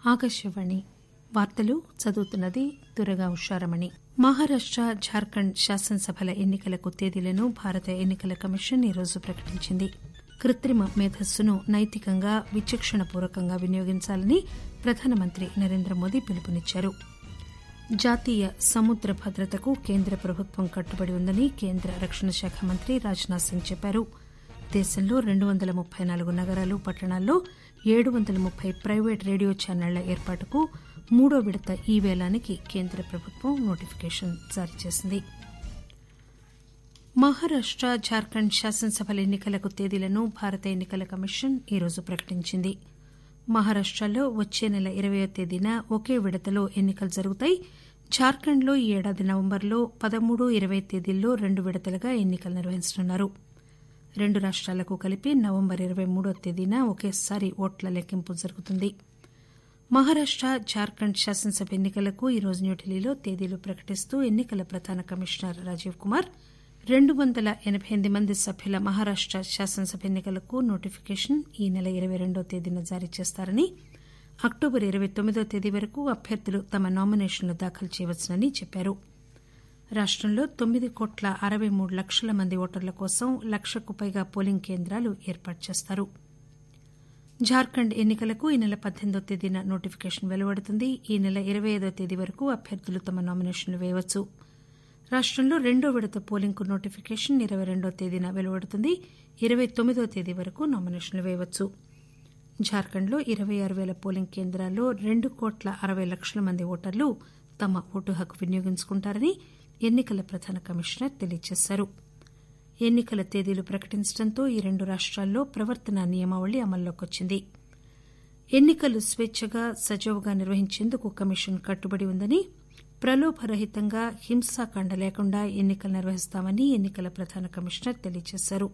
ఆకాశవాణి వార్తలు చదువుతున్నది దురగా ఉషారమణి మహారాష్ట జార్ఖండ్ శాసనసభల ఎన్నికలకు తేదీలను భారత ఎన్నికల కమిషన్ ఈరోజు ప్రకటించింది కృత్రిమ మేధస్సును నైతికంగా విచక్షణపూర్వకంగా వినియోగించాలని ప్రధానమంత్రి నరేంద్రమోదీ పిలుపునిచ్చారు జాతీయ సముద్ర భద్రతకు కేంద్ర ప్రభుత్వం కట్టుబడి ఉందని కేంద్ర రక్షణ శాఖ మంత్రి రాజ్నాథ్ సింగ్ చెప్పారు దేశంలో రెండు వందల ముప్పై నాలుగు నగరాలు పట్టణాల్లో ఏడు వందల ముప్పై ప్రైవేట్ రేడియో ఛానళ్ల ఏర్పాటుకు మూడో విడత ఈ పేలానికి కేంద్ర ప్రభుత్వం నోటిఫికేషన్ జారీ చేసింది మహారాష్ట జార్ఖండ్ శాసనసభల ఎన్నికలకు తేదీలను భారత ఎన్నికల కమిషన్ ఈరోజు ప్రకటించింది మహారాష్టలో వచ్చే నెల ఇరవయో తేదీన ఒకే విడతలో ఎన్నికలు జరుగుతాయి జార్ఖండ్లో ఈ ఏడాది నవంబర్లో పదమూడు ఇరవై తేదీల్లో రెండు విడతలుగా ఎన్నికలు నిర్వహించనున్నారు రెండు రాష్టాలకు కలిపి నవంబర్ ఇరవై మూడో తేదీన ఒకేసారి ఓట్ల లెక్కింపు జరుగుతుంది మహారాష్ట జార్ఖండ్ శాసనసభ ఎన్నికలకు ఈరోజు న్యూఢిల్లీలో తేదీలు ప్రకటిస్తూ ఎన్నికల ప్రధాన కమిషనర్ రాజీవ్ కుమార్ రెండు వందల ఎనబై ఎనిమిది మంది సభ్యుల మహారాష్ట శాసనసభ ఎన్నికలకు నోటిఫికేషన్ ఈ నెల ఇరవై రెండో తేదీన జారీ చేస్తారని అక్టోబర్ ఇరవై తొమ్మిదో తేదీ వరకు అభ్యర్థులు తమ నామినేషన్లు దాఖలు చేయవచ్చునని చెప్పారు రాష్టంలో తొమ్మిది కోట్ల అరవై మూడు లక్షల మంది ఓటర్ల కోసం లక్షకు పైగా పోలింగ్ కేంద్రాలు ఏర్పాటు చేస్తారు జార్ఖండ్ ఎన్నికలకు ఈ నెల పద్దెనిమిదో తేదీన నోటిఫికేషన్ వెలువడుతుంది ఈ నెల ఇరవై ఐదో తేదీ వరకు అభ్యర్థులు తమ నామినేషన్లు వేయవచ్చు రాష్టంలో రెండో విడత పోలింగ్ కు నోటిఫికేషన్ ఇరవై రెండో తేదీన వెలువడుతుంది ఇరవై తొమ్మిదో తేదీ వరకు నామినేషన్లు వేయవచ్చు జార్ఖండ్లో ఇరవై ఆరు పేల పోలింగ్ కేంద్రాల్లో రెండు కోట్ల అరవై లక్షల మంది ఓటర్లు తమ ఓటు హక్కు వినియోగించుకుంటారని ఎన్నికల ప్రధాన కమిషనర్ తెలియజేశారు ఎన్నికల తేదీలు ప్రకటించడంతో ఈ రెండు రాష్టాల్లో ప్రవర్తనా నియమావళి అమల్లోకి వచ్చింది ఎన్నికలు స్వేచ్చగా సజావుగా నిర్వహించేందుకు కమిషన్ కట్టుబడి ఉందని ప్రలోభరహితంగా హింసాకాండ లేకుండా ఎన్నికలు నిర్వహిస్తామని ఎన్నికల ప్రధాన కమిషనర్ తెలియజేశారు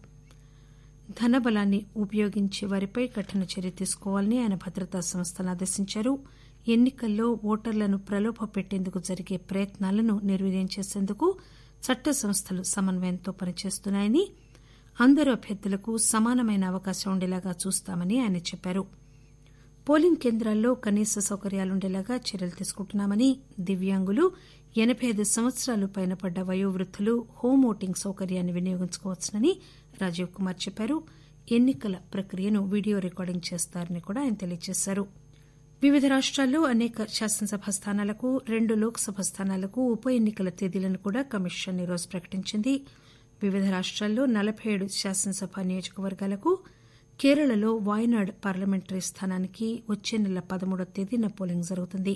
ధనబలాన్ని ఉపయోగించే వారిపై కఠిన చర్య తీసుకోవాలని ఆయన భద్రతా సంస్థలను ఆదేశించారు ఎన్నికల్లో ఓటర్లను ప్రలోభ పెట్టేందుకు జరిగే ప్రయత్నాలను నిర్వీర్యం చేసేందుకు చట్ట సంస్థలు సమన్వయంతో పనిచేస్తున్నాయని అందరు అభ్యర్థులకు సమానమైన అవకాశం ఉండేలాగా చూస్తామని ఆయన చెప్పారు పోలింగ్ కేంద్రాల్లో కనీస సౌకర్యాలుండేలాగా చర్యలు తీసుకుంటున్నామని దివ్యాంగులు ఎనబై ఐదు సంవత్సరాలు పైన పడ్డ వయోవృద్దులు హోం ఓటింగ్ సౌకర్యాన్ని వినియోగించుకోవచ్చునని రాజీవ్ కుమార్ చెప్పారు ఎన్నికల ప్రక్రియను వీడియో రికార్డింగ్ చేస్తారని కూడా ఆయన తెలియజేశారు వివిధ రాష్టాల్లో అనేక శాసనసభ స్థానాలకు రెండు లోక్సభ స్థానాలకు ఉప ఎన్నికల తేదీలను కూడా కమిషన్ ఈరోజు ప్రకటించింది వివిధ రాష్టాల్లో నలబై ఏడు శాసనసభ నియోజకవర్గాలకు కేరళలో వాయనాడ్ పార్లమెంటరీ స్థానానికి వచ్చే నెల పదమూడో తేదీన పోలింగ్ జరుగుతుంది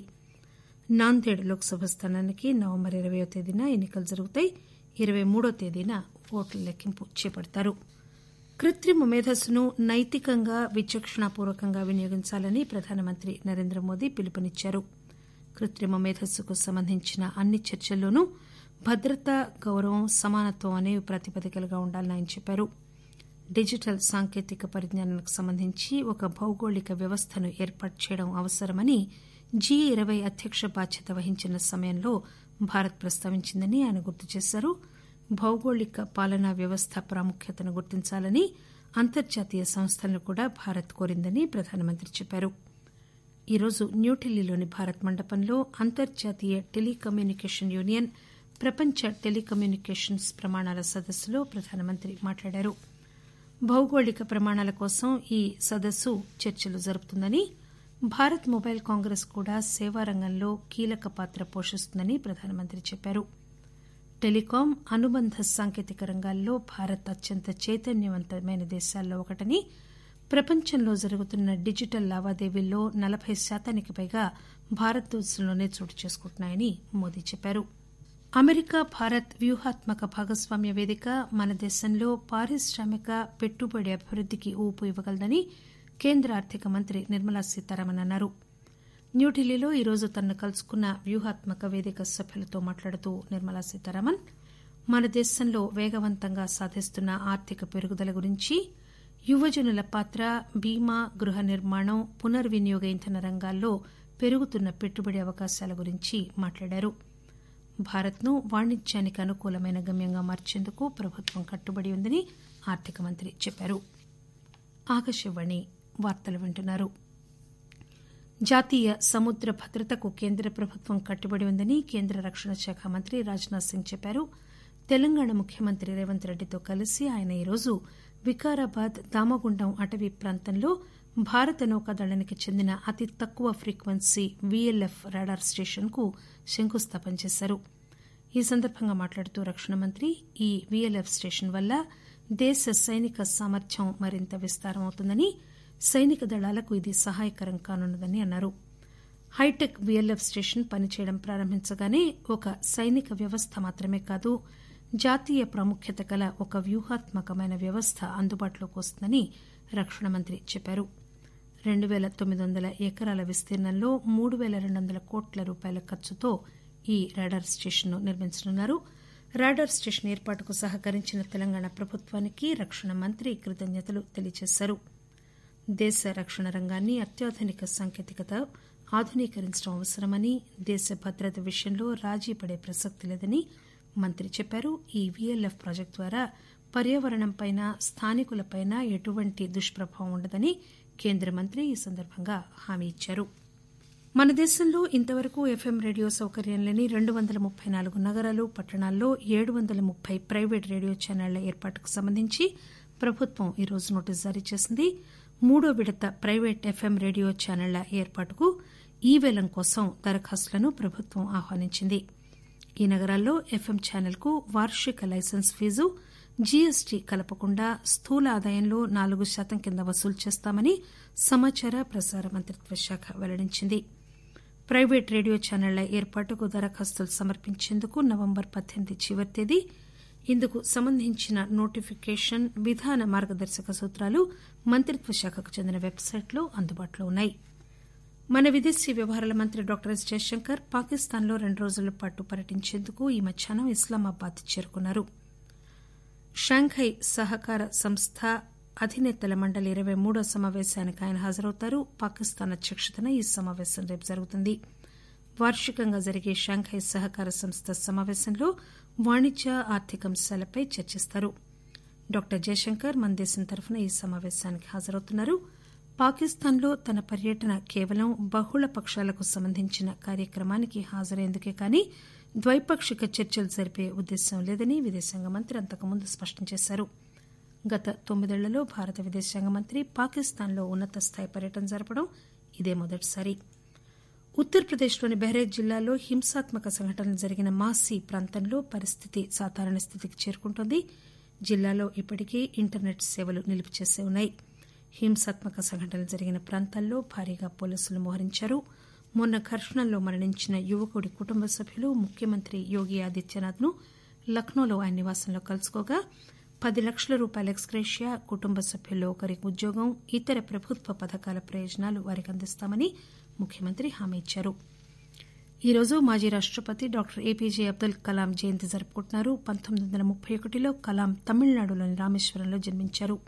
నాందేడ్ లోక్సభ స్థానానికి నవంబర్ ఇరవయో తేదీన ఎన్నికలు జరుగుతాయి ఇరవై మూడో తేదీన ఓట్ల లెక్కింపు చేపడతారు కృత్రిమ మేధస్సును నైతికంగా విచక్షణాపూర్వకంగా వినియోగించాలని ప్రధానమంత్రి నరేంద్ర మోదీ పిలుపునిచ్చారు కృత్రిమ మేధస్సుకు సంబంధించిన అన్ని చర్చల్లోనూ భద్రత గౌరవం సమానత్వం అనేవి ప్రాతిపదికలుగా ఉండాలని ఆయన చెప్పారు డిజిటల్ సాంకేతిక పరిజ్ఞానానికి సంబంధించి ఒక భౌగోళిక వ్యవస్థను ఏర్పాటు చేయడం అవసరమని జీ ఇరవై అధ్యక్ష బాధ్యత వహించిన సమయంలో భారత్ ప్రస్తావించిందని ఆయన గుర్తు చేశారు భౌగోళిక పాలనా వ్యవస్థ ప్రాముఖ్యతను గుర్తించాలని అంతర్జాతీయ సంస్థలను కూడా భారత్ కోరిందని ప్రధానమంత్రి చెప్పారు ఈరోజు న్యూఢిల్లీలోని భారత్ మండపంలో అంతర్జాతీయ టెలికమ్యూనికేషన్ యూనియన్ ప్రపంచ టెలికమ్యూనికేషన్స్ ప్రమాణాల సదస్సులో ప్రధానమంత్రి మాట్లాడారు భౌగోళిక ప్రమాణాల కోసం ఈ సదస్సు చర్చలు జరుపుతుందని భారత్ మొబైల్ కాంగ్రెస్ కూడా సేవా రంగంలో కీలక పాత్ర పోషిస్తుందని ప్రధానమంత్రి చెప్పారు టెలికాం అనుబంధ సాంకేతిక రంగాల్లో భారత్ అత్యంత చైతన్యవంతమైన దేశాల్లో ఒకటని ప్రపంచంలో జరుగుతున్న డిజిటల్ లావాదేవీల్లో నలబై శాతానికి పైగా భారతదేశంలోనే చోటు చేసుకుంటున్నాయని మోదీ చెప్పారు అమెరికా భారత్ వ్యూహాత్మక భాగస్వామ్య వేదిక మన దేశంలో పారిశ్రామిక పెట్టుబడి అభివృద్దికి ఊపు ఇవ్వగలదని కేంద్ర ఆర్థిక మంత్రి నిర్మలా సీతారామన్ అన్నారు న్యూఢిల్లీలో ఈరోజు తనను కలుసుకున్న వ్యూహాత్మక వేదిక సభ్యులతో మాట్లాడుతూ నిర్మలా సీతారామన్ మన దేశంలో వేగవంతంగా సాధిస్తున్న ఆర్థిక పెరుగుదల గురించి యువజనుల పాత్ర బీమా గృహ నిర్మాణం పునర్వినియోగ ఇంధన రంగాల్లో పెరుగుతున్న పెట్టుబడి అవకాశాల గురించి మాట్లాడారు భారత్ను వాణిజ్యానికి అనుకూలమైన గమ్యంగా మార్చేందుకు ప్రభుత్వం కట్టుబడి ఉందని ఆర్థిక మంత్రి చెప్పారు ఆకాశవాణి వార్తలు వింటున్నారు జాతీయ సముద్ర భద్రతకు కేంద్ర ప్రభుత్వం కట్టుబడి ఉందని కేంద్ర రక్షణ శాఖ మంత్రి రాజ్నాథ్ సింగ్ చెప్పారు తెలంగాణ ముఖ్యమంత్రి రేవంత్ రెడ్డితో కలిసి ఆయన ఈరోజు వికారాబాద్ దామగుండం అటవీ ప్రాంతంలో భారత నౌకాదళానికి చెందిన అతి తక్కువ ఫ్రీక్వెన్సీ వీఎల్ఎఫ్ రాడార్ స్టేషన్ కు శంకుస్థాపన చేశారు ఈ సందర్భంగా మాట్లాడుతూ రక్షణ మంత్రి ఈ వీఎల్ఎఫ్ స్టేషన్ వల్ల దేశ సైనిక సామర్థ్యం మరింత విస్తారమవుతుందని సైనిక దళాలకు ఇది సహాయకరం కానున్నదని అన్నారు హైటెక్ వీఎల్ఎఫ్ స్టేషన్ పనిచేయడం ప్రారంభించగానే ఒక సైనిక వ్యవస్థ మాత్రమే కాదు జాతీయ ప్రాముఖ్యత గల ఒక వ్యూహాత్మకమైన వ్యవస్థ అందుబాటులోకి వస్తుందని రక్షణ మంత్రి చెప్పారు రెండు పేల తొమ్మిది వందల ఎకరాల విస్తీర్ణంలో మూడు పేల రెండు వందల కోట్ల రూపాయల ఖర్చుతో ఈ రాడార్ స్టేషన్ను నిర్మించనున్నారు రాడార్ స్టేషన్ ఏర్పాటుకు సహకరించిన తెలంగాణ ప్రభుత్వానికి రక్షణ మంత్రి కృతజ్ఞతలు తెలియజేశారు దేశ రక్షణ రంగాన్ని అత్యాధునిక సాంకేతికత ఆధునీకరించడం అవసరమని దేశ భద్రత విషయంలో రాజీ పడే ప్రసక్తి లేదని మంత్రి చెప్పారు ఈ వీఎల్ఎఫ్ ప్రాజెక్టు ద్వారా పర్యావరణంపైన స్థానికులపైన ఎటువంటి దుష్ప్రభావం ఉండదని కేంద్ర మంత్రి ఈ సందర్భంగా హామీ ఇచ్చారు మన దేశంలో ఇంతవరకు ఎఫ్ఎం రేడియో సౌకర్యం లేని రెండు వందల ముప్పై నాలుగు నగరాలు పట్టణాల్లో ఏడు వందల ముప్పై ప్రైవేటు రేడియో ఛానళ్ల ఏర్పాటుకు సంబంధించి ప్రభుత్వం ఈరోజు నోటీసు జారీ చేసింది మూడో విడత ప్రైవేట్ ఎఫ్ఎం రేడియో ఛానళ్ల ఏర్పాటుకు ఈ వేలం కోసం దరఖాస్తులను ప్రభుత్వం ఆహ్వానించింది ఈ నగరాల్లో ఎఫ్ఎం ఛానల్కు వార్షిక లైసెన్స్ ఫీజు జీఎస్టీ కలపకుండా స్థూల ఆదాయంలో నాలుగు శాతం కింద వసూలు చేస్తామని సమాచార ప్రసార మంత్రిత్వ శాఖ వెల్లడించింది ప్రైవేట్ రేడియో ఛానళ్ల ఏర్పాటుకు దరఖాస్తులు సమర్పించేందుకు నవంబర్ పద్దెనిమిది చివరి తేదీ ఇందుకు సంబంధించిన నోటిఫికేషన్ విధాన మార్గదర్శక సూత్రాలు మంత్రిత్వ శాఖకు చెందిన వెబ్సైట్లో అందుబాటులో ఉన్నాయి మన విదేశీ వ్యవహారాల మంత్రి డాక్టర్ ఎస్ జయశంకర్ పాకిస్తాన్లో రెండు రోజుల పాటు పర్యటించేందుకు ఈ మధ్యాహ్నం ఇస్లామాబాద్ చేరుకున్నారు షాంఘై సహకార సంస్థ అధినేతల మండలి ఇరవై మూడో సమావేశానికి ఆయన హాజరవుతారు పాకిస్తాన్ అధ్యక్షతన ఈ సమావేశం రేపు జరుగుతుంది వార్షికంగా జరిగే షాంఘై సహకార సంస్థ సమావేశంలో వాణిజ్య ఆర్థిక అంశాలపై చర్చిస్తారు డాక్టర్ జయశంకర్ మన దేశం తరఫున ఈ సమావేశానికి హాజరవుతున్నారు పాకిస్తాన్లో తన పర్యటన కేవలం బహుళ పక్షాలకు సంబంధించిన కార్యక్రమానికి హాజరయ్యేందుకే కానీ ద్వైపాక్షిక చర్చలు జరిపే ఉద్దేశం లేదని విదేశాంగ మంత్రి అంతకుముందు స్పష్టం చేశారు గత తొమ్మిదేళ్లలో భారత విదేశాంగ మంత్రి పాకిస్తాన్లో ఉన్నత స్థాయి పర్యటన జరపడం ఇదే మొదటిసారి ఉత్తరప్రదేశ్లోని బెహ్రేజ్ జిల్లాలో హింసాత్మక సంఘటనలు జరిగిన మాసి ప్రాంతంలో పరిస్థితి సాధారణ స్థితికి చేరుకుంటోంది జిల్లాలో ఇప్పటికీ ఇంటర్నెట్ సేవలు నిలుపు చేసే ఉన్నాయి హింసాత్మక సంఘటనలు జరిగిన ప్రాంతాల్లో భారీగా పోలీసులు మోహరించారు మొన్న ఘర్షణల్లో మరణించిన యువకుడి కుటుంబ సభ్యులు ముఖ్యమంత్రి యోగి ఆదిత్యనాథ్ ను లక్నోలో ఆయన నివాసంలో కలుసుకోగా పది లక్షల రూపాయల ఎక్స్గ్రేషియా కుటుంబ సభ్యుల్లో ఒకరికి ఉద్యోగం ఇతర ప్రభుత్వ పథకాల ప్రయోజనాలు వారికి అందిస్తామని ముఖ్యమంత్రి హామీ ఇచ్చారు ఈరోజు మాజీ రాష్టపతి డాక్టర్ ఏపీజే అబ్దుల్ కలాం జయంతి జరుపుకుంటున్నారు పంతొమ్మిది వందల ముప్పై ఒకటిలో కలాం తమిళనాడులోని రామేశ్వరంలో జన్మించారు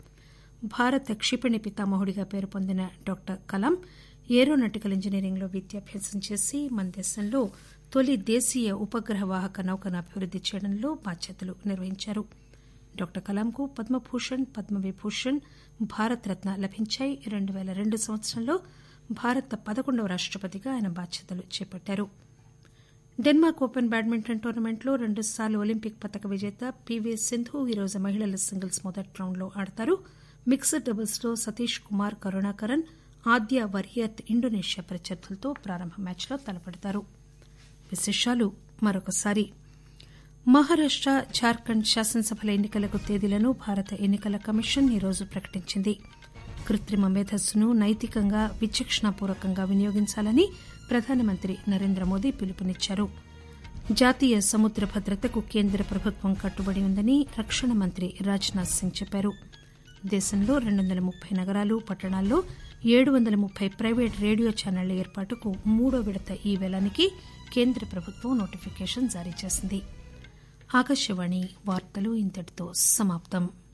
భారత క్షిపణి పితామహుడిగా పేరు పొందిన డాక్టర్ కలాం ఏరోనాటికల్ ఇంజనీరింగ్లో విద్యాభ్యాసం చేసి మన దేశంలో తొలి దేశీయ ఉపగ్రహ వాహక నౌకను అభివృద్ది చేయడంలో బాధ్యతలు నిర్వహించారు డాక్టర్ కలాంకు పద్మభూషణ్ పద్మవిభూషణ్ భారతరత్న లభించాయి రెండు పేల రెండు సంవత్సరంలో భారత పదకొండవ రాష్టపతిగా ఆయన బాధ్యతలు చేపట్టారు డెన్మార్క్ ఓపెన్ బ్యాడ్మింటన్ టోర్నమెంట్లో రెండుసార్లు ఒలింపిక్ పతక విజేత పీవీ సింధు ఈరోజు మహిళల సింగిల్స్ మొదటి రౌండ్లో ఆడతారు మిక్స్డ్ డబుల్స్లో సతీష్ కుమార్ కరుణాకరన్ ఆద్య వర్యత్ ఇండోనేషియా ప్రత్యర్థులతో ప్రారంభ మ్యాచ్లో తలపడతారు విశేషాలు మరొకసారి మహారాష్ట జార్ఖండ్ శాసనసభల ఎన్నికలకు తేదీలను భారత ఎన్నికల కమిషన్ ఈరోజు ప్రకటించింది కృత్రిమ మేధస్సును నైతికంగా విచక్షణాపూర్వకంగా వినియోగించాలని ప్రధానమంత్రి నరేంద్ర మోదీ పిలుపునిచ్చారు జాతీయ సముద్ర భద్రతకు కేంద్ర ప్రభుత్వం కట్టుబడి ఉందని రక్షణ మంత్రి రాజ్నాథ్ సింగ్ చెప్పారు దేశంలో రెండు వందల ముప్పై నగరాలు పట్టణాల్లో ఏడు వందల ముప్పై ప్రైవేట్ రేడియో ఛానళ్ల ఏర్పాటుకు మూడో విడత ఈ వేలానికి కేంద్ర ప్రభుత్వం నోటిఫికేషన్ జారీ చేసింది ఆకాశవాణి వార్తలు ఇంతటితో సమాప్తం